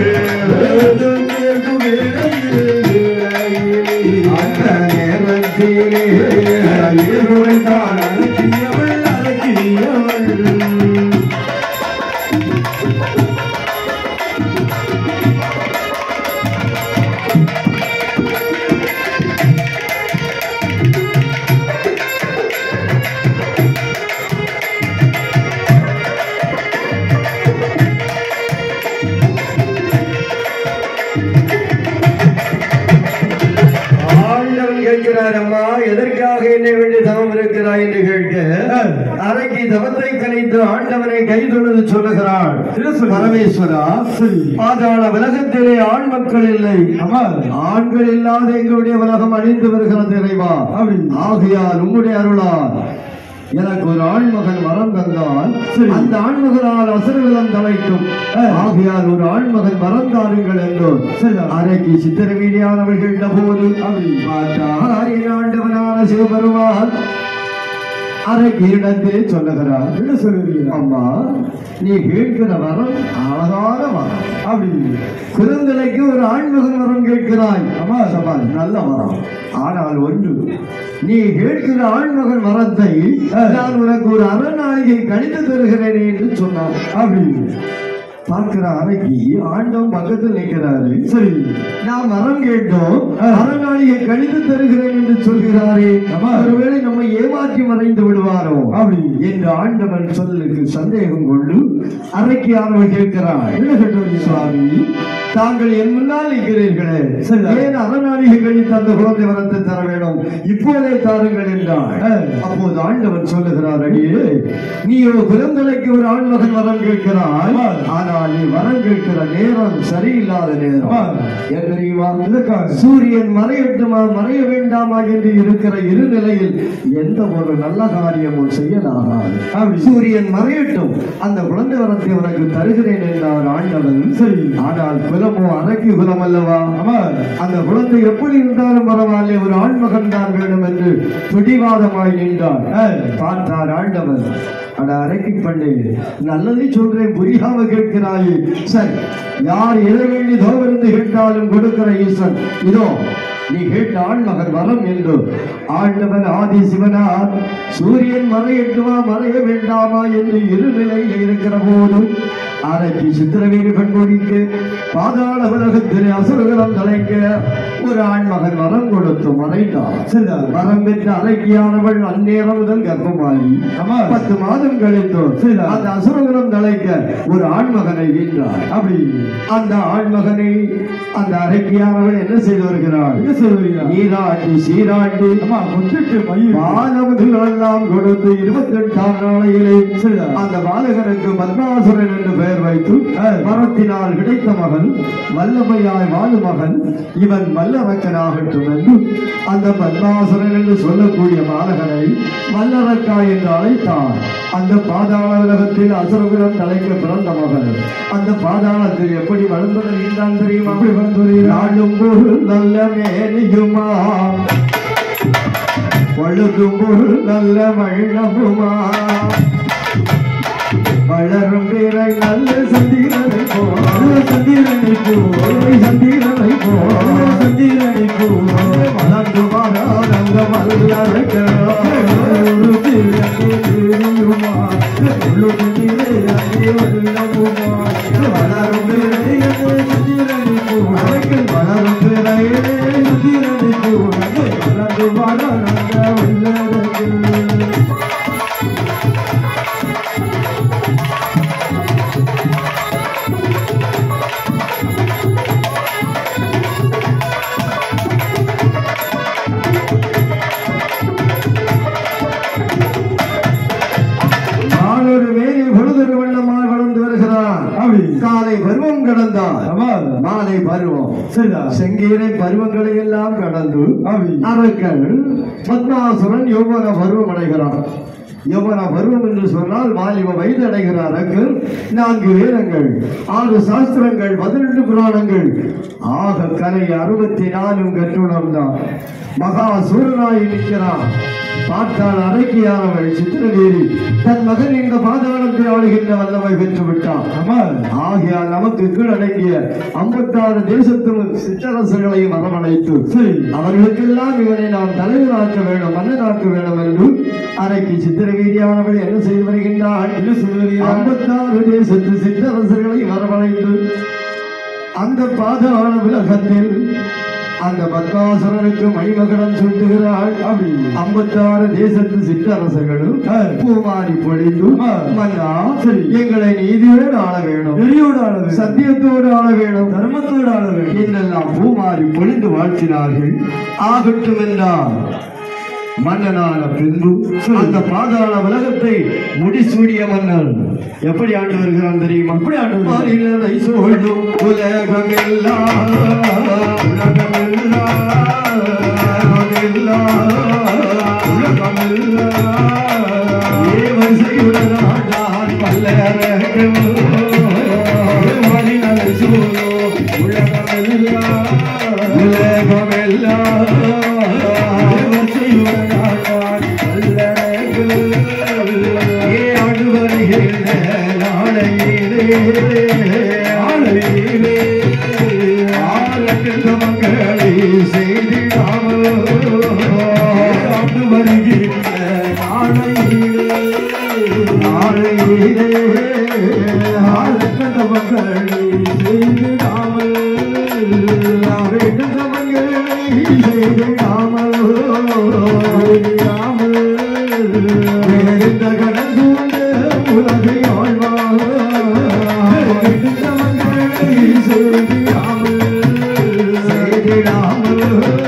அந்த நேரத்திலே இருளைத்தான் அரக்கியவள் அரக்கியவள் ஆண்டவன் கேட்கிறார் அம்மா எதற்காக என்னை வேண்டி தவம் இருக்கிறாய் என்று கேட்க அறைக்கு தவத்தை கணித்து ஆண்டவனை கை தொழுது சொல்லுகிறாள் என்ன சொல்லுகிறாள்? பரமேஸ்வரா சரி. பாதாள உலகத்திலே ஆண் மக்கள் இல்லை ஆமா. ஆண்கள் இல்லாத எங்களுடைய உலகம் அழிந்து வருகிறது இறைவா அப்படி. ஆகையால் உம்முடைய அருளால் எனக்கு ஒரு ஆண்மகன் வரம் தந்தால் சரி. அந்த ஆண்மகனால் அசுரவிலம் தலைக்கும் ஆகையால் ஒரு ஆண்மகன் வரம் தாருங்கள் என்றோம் சரிதான். அறைக்கு சித்திரவீடியானவர்கள் போது அப்படி. பார்த்தார் ஆண்டவனான சிவபெருமான் அரைக்கு இடத்திலே சொல்லுகிறார் என்ன சொல்லுவீங்க அம்மா நீ கேட்கிற வரம் அழகான வரம் அப்படி குழந்தைக்கு ஒரு ஆண்மகன் வரம் கேட்கிறாய் ஆமா சபால் நல்ல வரம் ஆனால் ஒன்று நீ கேட்கிற ஆண்மகன் வரத்தை நான் உனக்கு ஒரு அறநாளிகை கணித்து தருகிறேன் என்று சொன்னான் அப்படி பார்க்கிற அறைக்கு ஆண்டவன் பக்கத்தில் நிற்கிறாரு சரி நாம் வரம் கேட்டோம் அறநாளிகை கணித்து தருகிறேன் என்று சொல்கிறாரே ஆமா. ஒருவேளை நம்மை ஏமாற்றி மறைந்து விடுவாரோ அப்படி என்று ஆண்டவன் சொல்லுக்கு சந்தேகம் கொண்டு அறைக்கு ஆரம்பம் கேட்கிறார் என்ன கேட்டு சுவாமி தாங்கள் என் முன்னால் நிற்கிறீர்களே சரிதான். ஏன் அறநாளிகை கழித்து அந்த குழந்தை வரத்தை தர வேண்டும் இப்போதே தாருங்கள் என்றார் ஆ. அப்போது ஆண்டவன் சொல்லுகிறார் அடியே நீ ஒரு குழந்தைக்கு ஒரு ஆண்மகன் வரம் கேட்கிறாய் ஆமா. ஆனால் நீ வரம் கேட்கிற நேரம் சரியில்லாத நேரம் ஆமா. ஏன் தெரியுமா எதற்காக? சூரியன் மறையட்டுமா மறைய வேண்டாமா என்று இருக்கிற இரு நிலையில் எந்த ஒரு நல்ல காரியமும் செய்யலாகாது அப்படி. சூரியன் மறையட்டும் அந்த குழந்தை வரத்தை உனக்கு தருகிறேன் என்றார் ஆண்டவன் சரி. ஆனால் குலமோ அரக்கி குலம் அல்லவா ஆமா அந்த குழந்தை எப்படி இருந்தாலும் பரவாயில்லை ஒரு ஆண்மகன் தான் வேண்டும் என்று பிடிவாதமாய் நின்றார் ஆ. பார்த்தார் ஆண்டவர் அட அரைக்கி பண்ணு நல்லதை சொல்றேன் புரியாம கேட்கிறாயே சரி யார் எதை வேண்டி தோவிருந்து கேட்டாலும் கொடுக்கிற ஈஸ்வன் இதோ நீ கேட்ட ஆண்மகன் வரம் என்று ஆண்டவன் ஆதி சிவனார் சூரியன் மறையட்டுமா மறைய வேண்டாமா என்று இரு நிலையில் இருக்கிற போது அரைக்கு சித்திரவீடு கண்கொடிக்கு பாதாள உலகத்திலே அசுரகலம் தலைக்க ஒரு ஆண்மகன் வரம் கொடுத்து மறைந்தார் சரிதான் வரம் பெற்ற அரைக்கியானவள் அந்நேரம் முதல் கர்ப்பமாகி ஆமா. பத்து மாதம் கழித்து சரிதான். அந்த அசுரகுலம் தலைக்க ஒரு ஆண்மகனை வீழ்ந்தார் அப்படி அந்த ஆண்மகனை அந்த அரைக்கியானவள் என்ன செய்து வருகிறாள் என்ன சொல்லுவீங்க நீராட்டி சீராட்டி அம்மா கொச்சிட்டு மயில் பாலமுதுகள் எல்லாம் கொடுத்து இருபத்தி எட்டாம் நாளையிலே சரிதான். அந்த பாலகனுக்கு பத்மாசுரன் என்று பெயர் வைத்து ஆ. மரத்தினால் கிடைத்த மகன் வல்லமையாய் வாழும் மகன் இவன் வல்லரக்கனாகட்டும் என்று அந்த பத்மாசுரன் என்று சொல்லக்கூடிய பாலகனை வல்லரக்கா என்று அழைத்தார் அந்த பாதாள உலகத்தில் அசுரகுலம் தலைக்க பிறந்த மகன் அந்த பாதாளத்தில் எப்படி வளர்ந்தது என்றான் தெரியுமா எப்படி வளர்ந்தது? நாளும் பொருள் நல்ல மேனியுமா பழுதும் பொருள் நல்ல வள்ளமுமா வளரும் பிறை நல்ல சந்திரனை போல் சந்திரனை போல் சந்திரனை போல் சந்திரனை போல் வளர்ந்து வராங்க வல்லரைக்க வளரும் பிறை சந்திரனை போல் வளரும் பிறை சந்திரனை போல் வளர்ந்து வராங்க வல்லரைக்க நானொரு மேலே பொழுதொரு வண்ணமாய் வளர்ந்து வருகிறான் அப்படி காலை பருவம் கடந்தார் ஆமா மாலை பருவம் சரிதான் செங்கீரை பருவங்களை எல்லாம் கடந்து அப்படி அரக்கன் பத்மாசுரன் யௌவன பருவம் அடைகிறான் யௌவன பருவம் என்று சொன்னால் வாலிப வயது அடைகிற அரக்கன் நான்கு வேதங்கள் ஆறு சாஸ்திரங்கள் பதினெட்டு புராணங்கள் ஆக கலை அறுபத்தி நாலும் கற்றுணர்ந்தான் மகா சூரனாய் நிற்கிறான் பார்த்தால் அரைக்கியானவள் சித்திரவேரி தன் மகன் இந்த பாதாளத்தை ஆளுகின்ற வல்லமை பெற்று விட்டான் ஆமா ஆகையால் நமக்கு கீழடங்கிய ஐம்பத்தாறு தேசத்து சிற்றரசுகளையும் அரவணைத்து சரி அவர்களுக்கெல்லாம் இவனை நாம் தலைவராக்க வேண்டும் மன்னனாக்க வேண்டும் என்று அன்னைக்கு சித்திரவீதியானவள் என்ன செய்து வருகின்றாள் என்ன சொல்லுவீங்க ஐம்பத்தாறு தேசத்து சிற்றரசர்களை வரவழைத்து அந்த பாதாள உலகத்தில் அந்த பத்மாசுரனுக்கு மணிமகடம் சூட்டுகிறாள் அப்படி ஐம்பத்தாறு தேசத்து சிற்றரசர்களும் ஆ. பூமாரி பொழிந்து ஆ. மன்னா சரி. எங்களை நீதியோடு ஆள வேணும் வெறியோடு ஆளது சத்தியத்தோடு ஆள வேணும் தர்மத்தோடு ஆளது என்றெல்லாம் பூமாரி பொழிந்து வாழ்த்தினார்கள் ஆகட்டும் என்றார் மன்னனான பின்பு அந்த பாதாள உலகத்தை முடிசூடிய மன்னன் எப்படி ஆண்டு வருகிறான் தெரியுமா எப்படி ஆண்டு வருகிறான்? மாறினதை சூழும் உலகமெல்லாம் உலகமெல்லாம் உலகமெல்லாம் உலகமெல்லாம் ஏவசையுடன் ஆண்டான் பல்லரக்கம் மாறினதை சூழும் உலகமெல்லாம் உலகமெல்லாம் ஏவசையுடன் ஆண்டான் பல்லரக்கம் செய்தே ஆழ்ந்த மக்களை செய்திடாமல் செய்திடாமல் செய்திடாமல் வேறிந்த கடன் சூழ்ந்த உலகை ஆழ்வார் ஆழ்ந்த மக்களை செய்திடாமல் செய்திடாமல்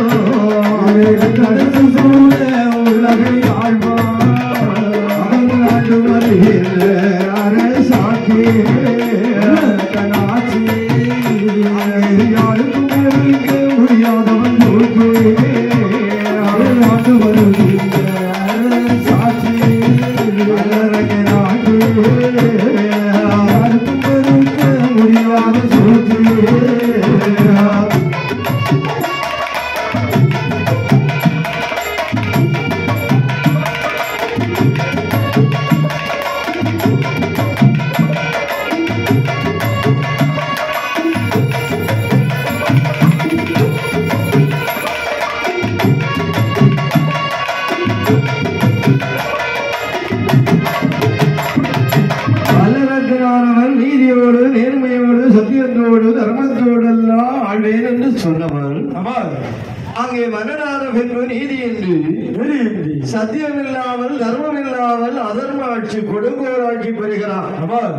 கடந்து சூழ உலகை ஆழ்வார் நாடு வருகின்ற அரசாட்சி கனாட்சி யாருக்கும் இருக்க முடியாதவன் தூக்கி நாடு வருகின்ற சாட்சி மலரக நாடு யாருக்கும் பெருக்க முடியாத சூழ்ச்சி வல்லரக்கனானவன் நீதியோடு நேர்மையோடு சத்தியத்தோடு தர்மத்தோடு எல்லாம் ஆழ்வேன் என்று சொன்னவன் அமர் அங்கே மன்னனான பின்பு நீதி என்று வெளியின்றி சத்தியம் இல்லாமல் தர்மம் இல்லாமல் அதர்ம ஆட்சி கொடுங்கோல் ஆட்சி பெறுகிறான் அமர்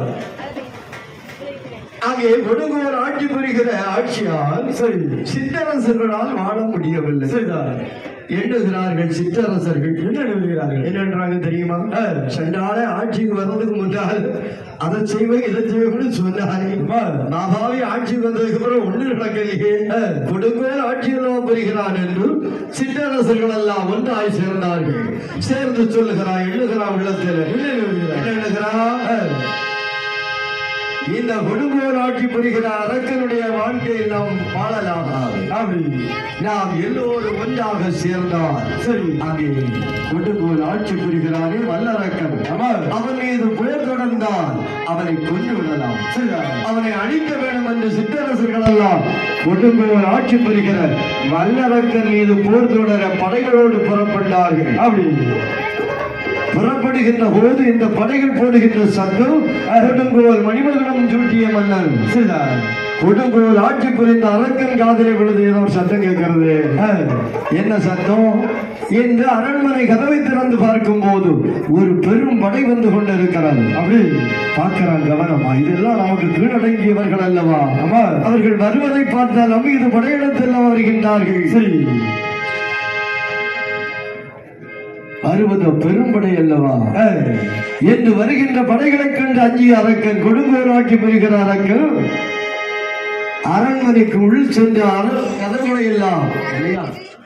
அங்கே கொடுங்கோல் ஆட்சி பெறுகிற ஆட்சியால் சரி சிற்றரசர்களால் வாழ முடியவில்லை சரிதான் எண்ணுகிறார்கள் சிற்றரசர்கள் என்ன எழுதுகிறார்கள் என்னன்றாங்க தெரியுமா சண்டால ஆட்சிக்கு வர்றதுக்கு முன்னால் அதை செய்வேன் இதை செய்வேன்னு சொன்னாரே மகாவி ஆட்சிக்கு வந்ததுக்கு அப்புறம் ஒண்ணு நடக்கலையே கொடுங்கோல் ஆட்சியில் பெறுகிறான் என்று சிற்றரசர்கள் எல்லாம் ஒன்றாய் சேர்ந்தார்கள் சேர்ந்து சொல்லுகிறான் எண்ணுகிறான் உள்ளத்தில் என்ன எழுதுகிறான்? என்ன எழுதுகிறான் இந்த கொடுங்கோல் ஆட்சி புரிகிற அரக்கனுடைய வாழ்க்கையில் நாம் வாழலாகாது அப்படி நாம் எல்லோரும் ஒன்றாக சேர்ந்தால் சரி அங்கே கொடுங்கோல் ஆட்சி புரிகிறானே வல்லரக்கன் அமர் அவன் மீது போர் தொடர்ந்தால் அவனை கொண்டு விடலாம் சரிதான் அவனை அழிக்க வேண்டும் என்று சிற்றரசர்கள் எல்லாம் கொடுங்கோல் ஆட்சி புரிகிற வல்லரக்கன் மீது போர் தொடர படைகளோடு புறப்பட்டார்கள் அப்படி புறப்படுகின்ற போது இந்த படைகள் போடுகின்ற சத்தம் கொடுங்கோல் மணிமகுடம் சூட்டிய மன்னன் சரிதான் கொடுங்கோல் ஆட்சி புரிந்த அரக்கன் காதலை விழுது ஏதோ ஒரு சத்தம் கேட்கிறது என்ன சத்தம் என்று அரண்மனை கதவை திறந்து பார்க்கும் போது ஒரு பெரும் படை வந்து கொண்டிருக்கிறது அப்படி பார்க்கிறான் கவனமா இதெல்லாம் நமக்கு கீழடங்கியவர்கள் அல்லவா அமர் அவர்கள் வருவதை பார்த்தால் நம்ம இது படையிடத்தில் வருகின்றார்கள் சரி வருவது பெரும்படை அல்லவா என்று வருகின்ற படைகளைக் கண்டு அஞ்சிய அரக்கன் கொடுங்கோல் ஆட்சி பெறுகிற அரக்கன் அரண்மனைக்கு உள் சென்று அர- கதவுகளை எல்லாம் இல்லையா?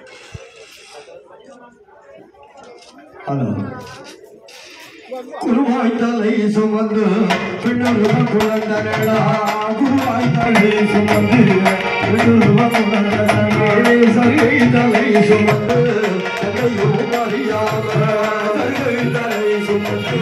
ஹலோ. குருவாய் தலை சுமந்து பின்னொருவ குழந்தனடா குருவாய் தலை சுமந்து பின்னொருவ குழந்தனடா சகை தலை சுமந்து தகையோ அறியாம சகை தலை சுமந்து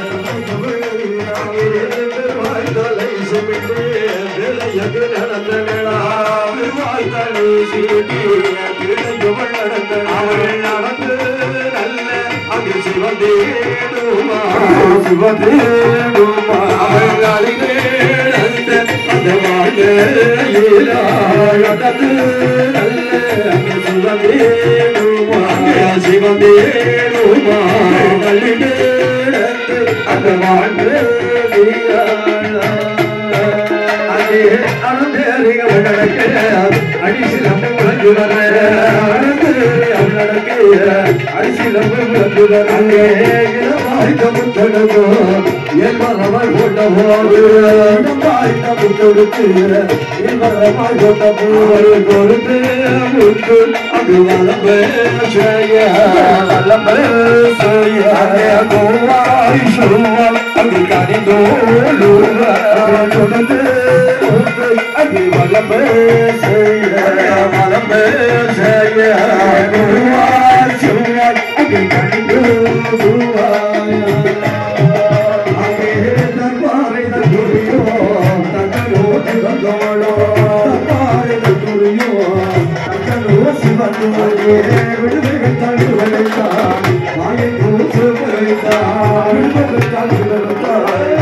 பெருவாய் தலை சுமந்து வேலையகு நடந்தனடா பெருவாய் தலை சுமந்து வேலையவள் நடந்தன அவள் நடந்து நல்ல அங்கு சிவந்தேடுமா சிவந்தேடுமா அவள் அழிவே அந்த அந்த வாழ்க்கையிலா நடந்து நல்ல அங்கு சிவந்தேடுமா சிவந்தேடுமா அழிவே அந்த வாழ்க்கையிலா அங்கே அனுதேரிக நடக்க அடிசிலம் முழங்குவர அனுது அவனடக்க அடிசிலம் முழங்குவர அங்கே இளவாய்த்த முத்தொடுக்கோ எல்வரமாய் போட்ட போது இளவாய்த்த முத்தொடுக்கு எல்வரமாய் போட்ட போது கொடுத்து முத்து அது வளம்பே செய்ய வளம்பே செய்ய அங்கே கோவாய் சொல்வாய் அங்கு கனிந்தோலுவ கொடுத்து அது வளம்பே செய்ய வளம்பே செய்ய கோவாய் சொல்வாய் அங்கு கனிந்தோலுவாய் அங்கே தர்பாரை தகுரியோ தக்கனோ சிவந்தோளோ தர்பாரை தகுரியோ தக்கனோ சிவந்தோளே விடுதல் தடுவடைத்தான் மாயன் கூசு வைத்தான் விடுதல் தடுவடைத்தான்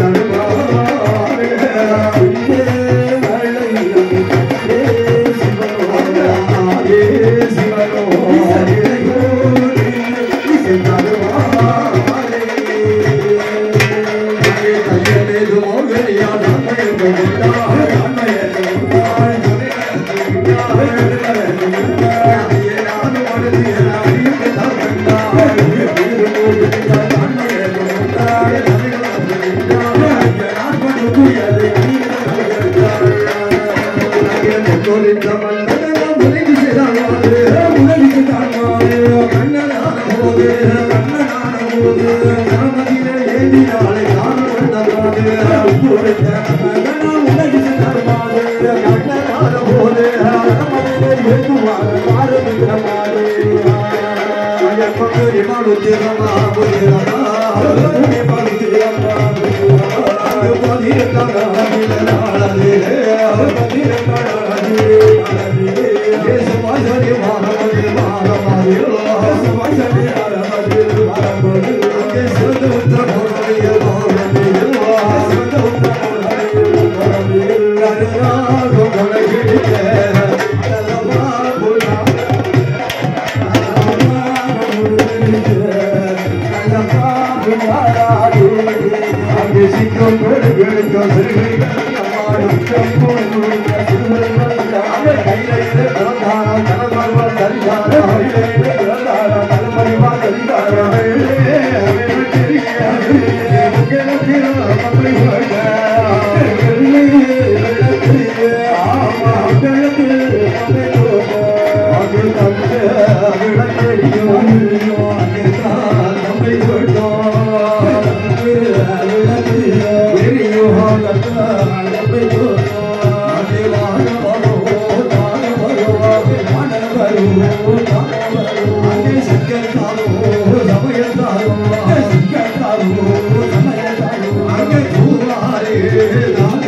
அங்கே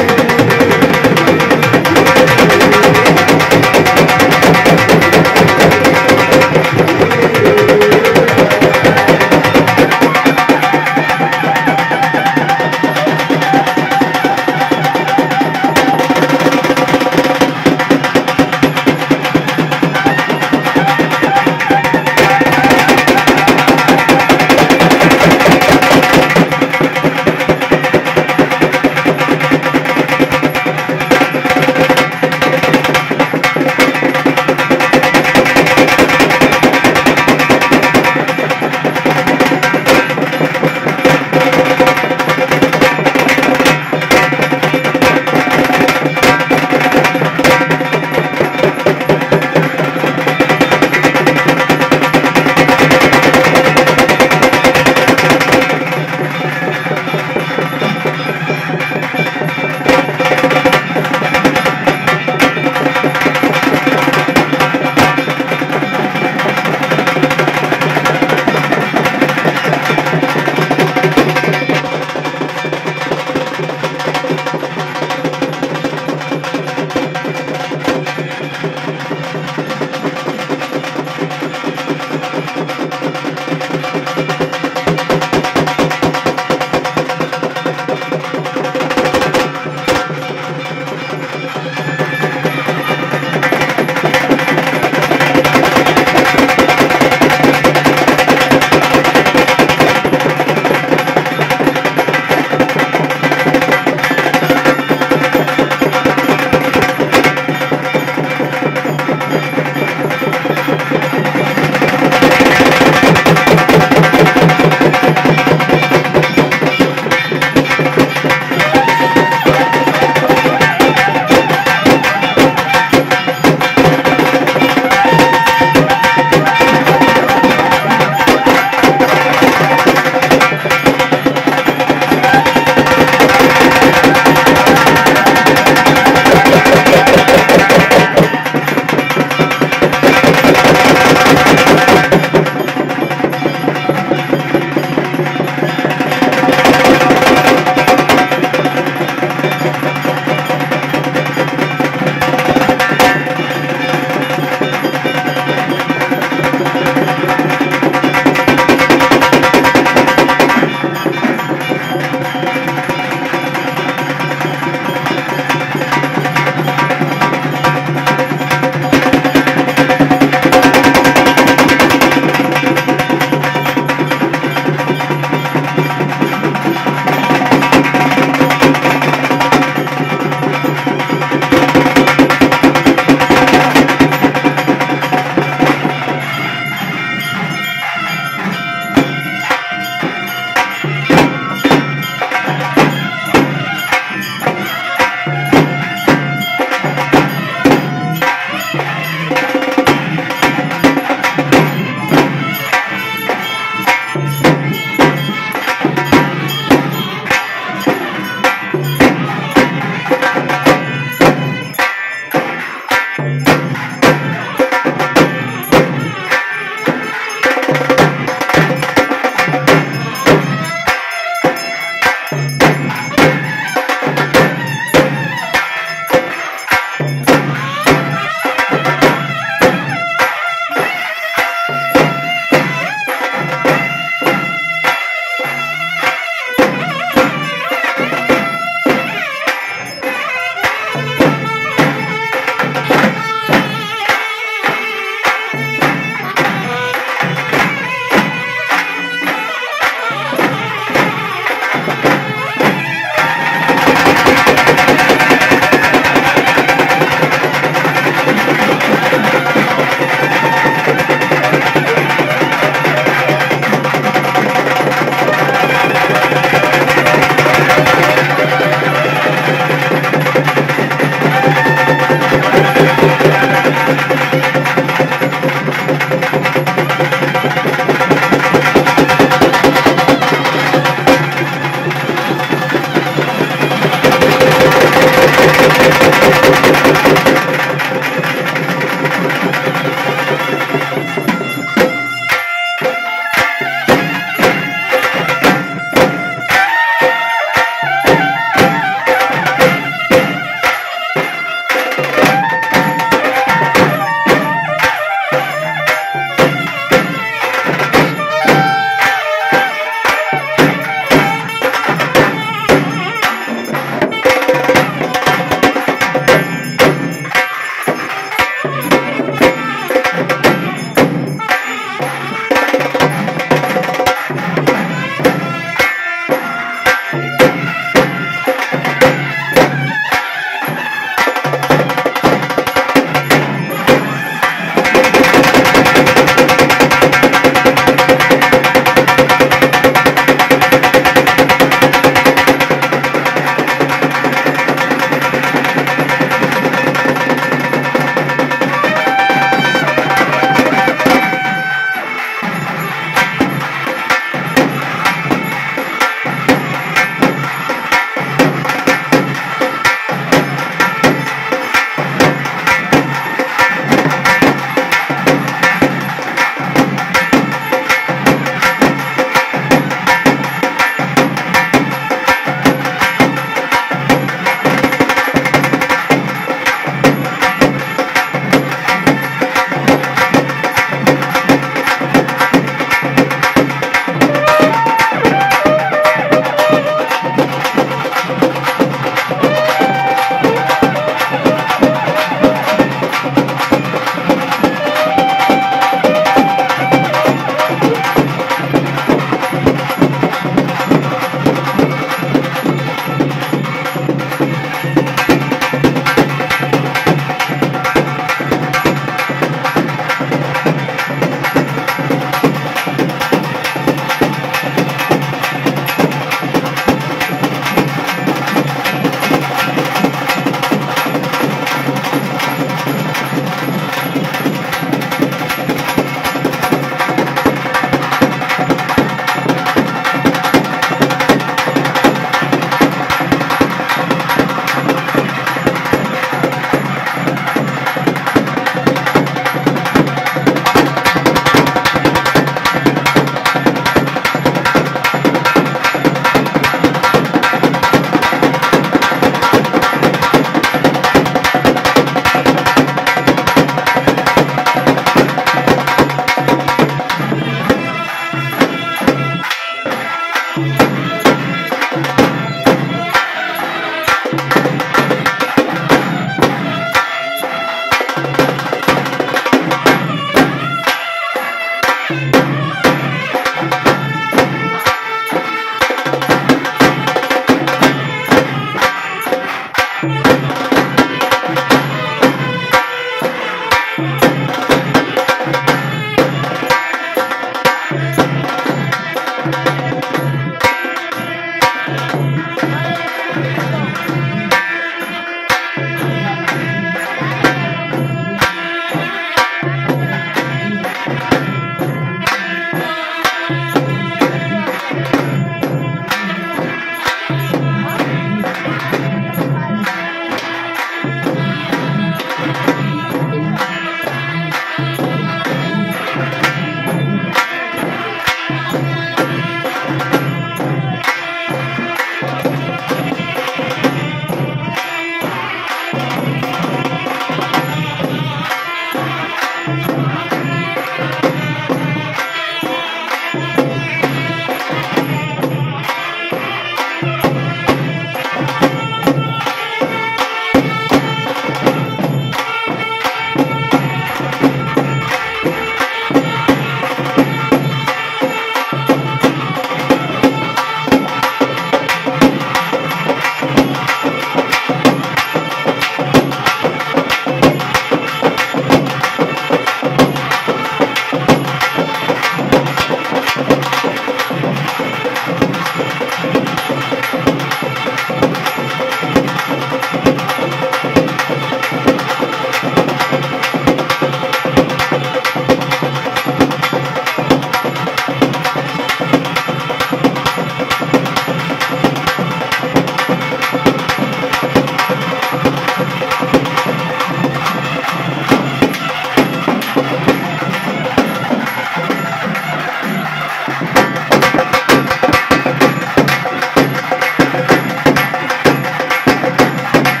ஆ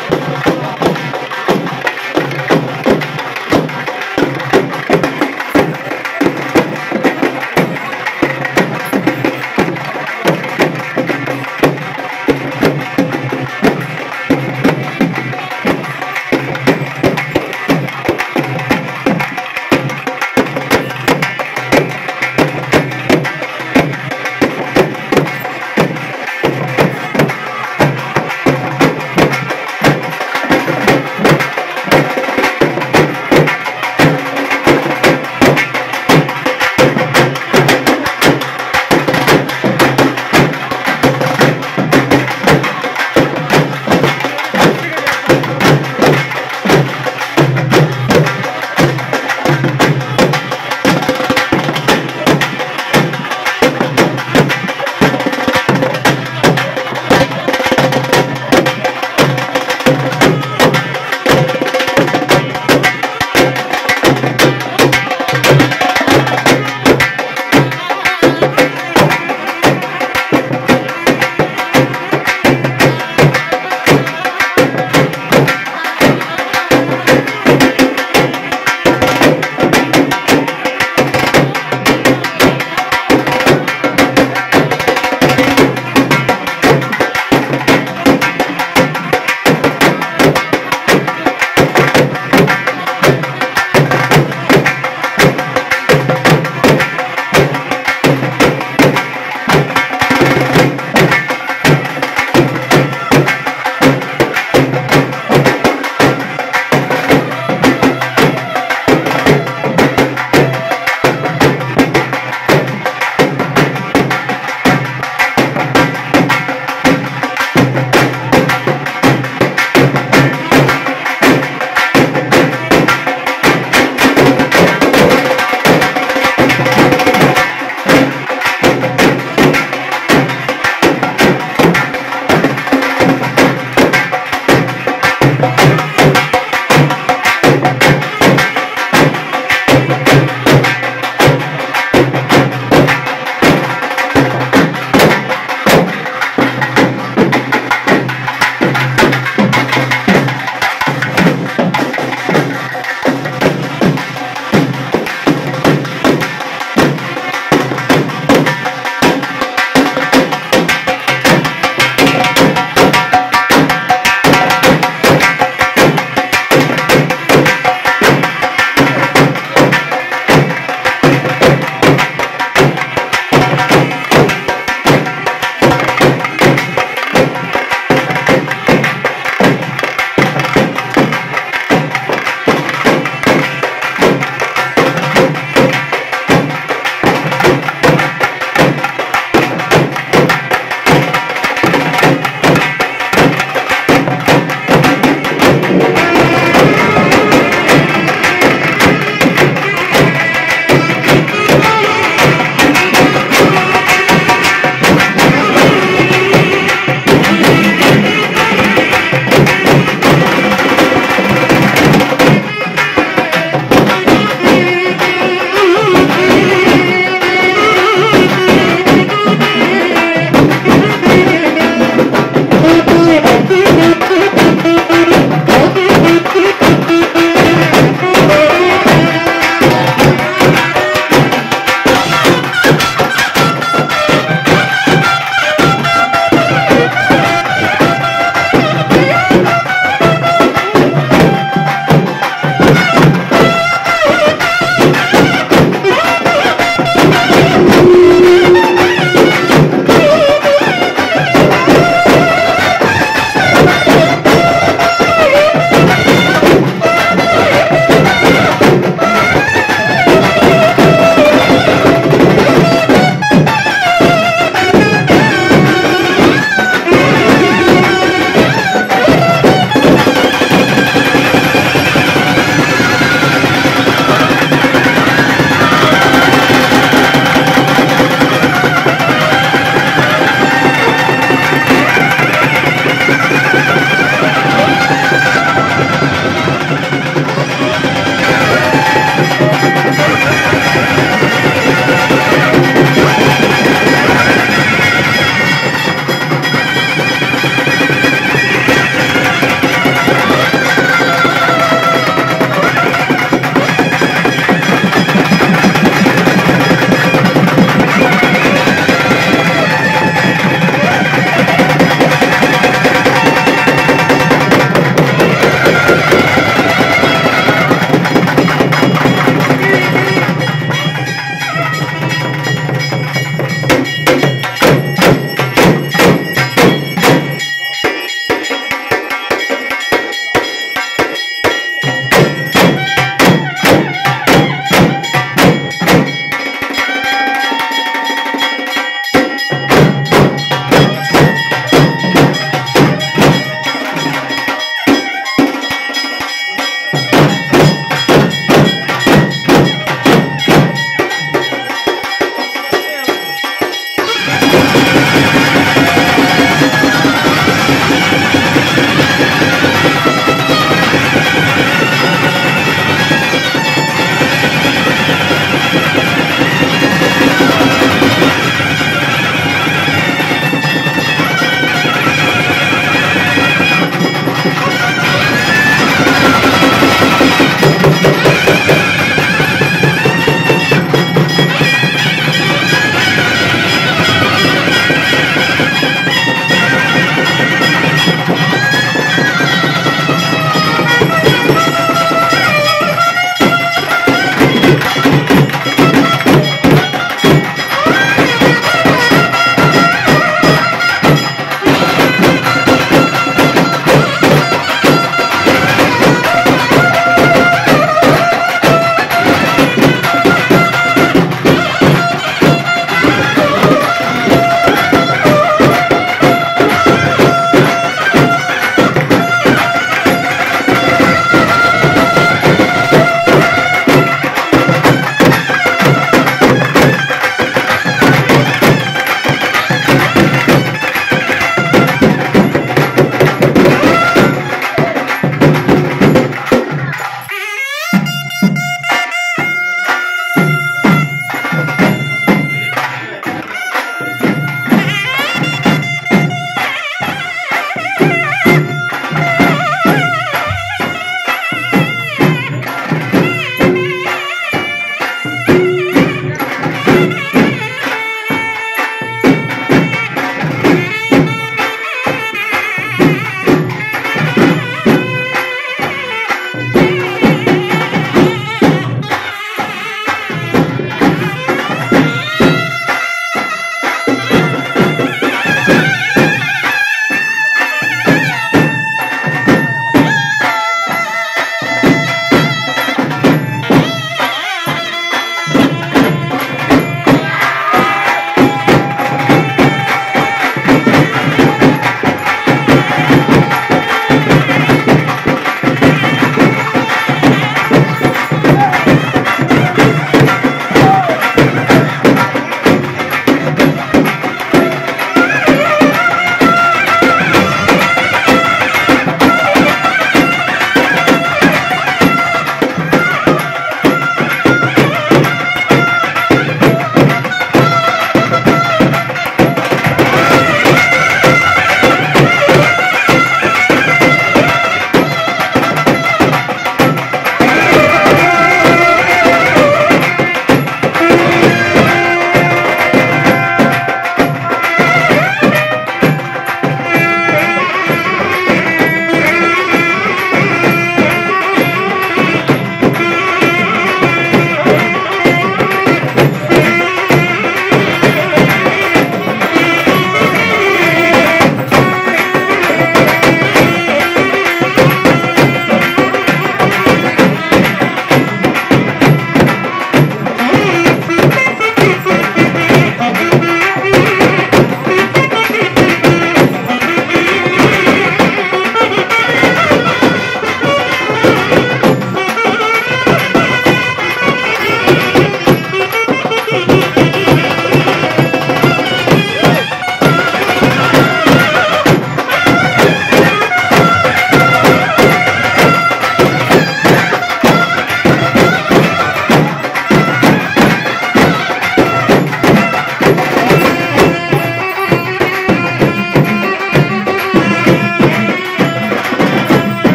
ஆ